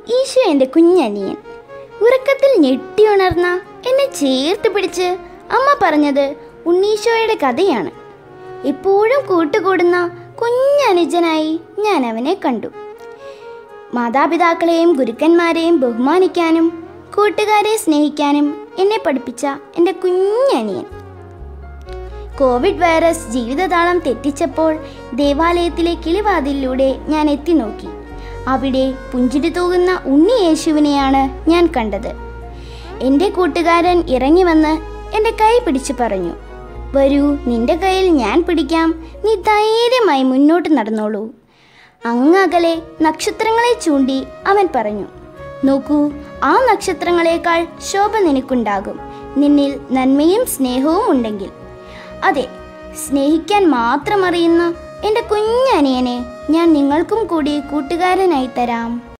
ഈശോ എൻ്റെ കുഞ്ഞനിയൻ ഉറക്കത്തിൽ ഞെട്ടിയുണർന്ന എന്നെ ചേർത്ത് പിടിച്ച് അമ്മ പറഞ്ഞത് ഉണ്ണീശോയുടെ കഥയാണ് എപ്പോഴും കൂട്ടുകൂടുന്ന കുഞ്ഞനുജനായി ഞാൻ അവനെ കണ്ടു മാതാപിതാക്കളെയും ഗുരുക്കന്മാരെയും ബഹുമാനിക്കാനും കൂട്ടുകാരെ സ്നേഹിക്കാനും എന്നെ പഠിപ്പിച്ച എൻ്റെ കുഞ്ഞനിയൻ കോവിഡ് വൈറസ് ജീവിതതാളം തെറ്റിച്ചപ്പോൾ ദേവാലയത്തിലെ കിളിവാതിലിലൂടെ ഞാൻ എത്തി നോക്കി അവിടെ പുഞ്ചിരി തൂകുന്ന ഉണ്ണി യേശുവിനെയാണ് ഞാൻ കണ്ടത് എൻ്റെ കൂട്ടുകാരൻ ഇറങ്ങി വന്ന് എൻ്റെ കൈ പിടിച്ചു പറഞ്ഞു വരൂ നിന്റെ കയ്യിൽ ഞാൻ പിടിക്കാം നീ ധൈര്യമായി മുന്നോട്ട് നടന്നോളൂ അങ്ങകലെ നക്ഷത്രങ്ങളെ ചൂണ്ടി അവൻ പറഞ്ഞു നോക്കൂ ആ നക്ഷത്രങ്ങളെക്കാൾ ശോഭ നിനക്കുണ്ടാകും നിന്നിൽ നന്മയും സ്നേഹവും ഉണ്ടെങ്കിൽ അതെ സ്നേഹിക്കാൻ മാത്രം അറിയുന്ന എൻ്റെ കുഞ്ഞനിയനെ ഞാൻ നിങ്ങൾക്കും കൂടി കൂട്ടുകാരനായി തരാം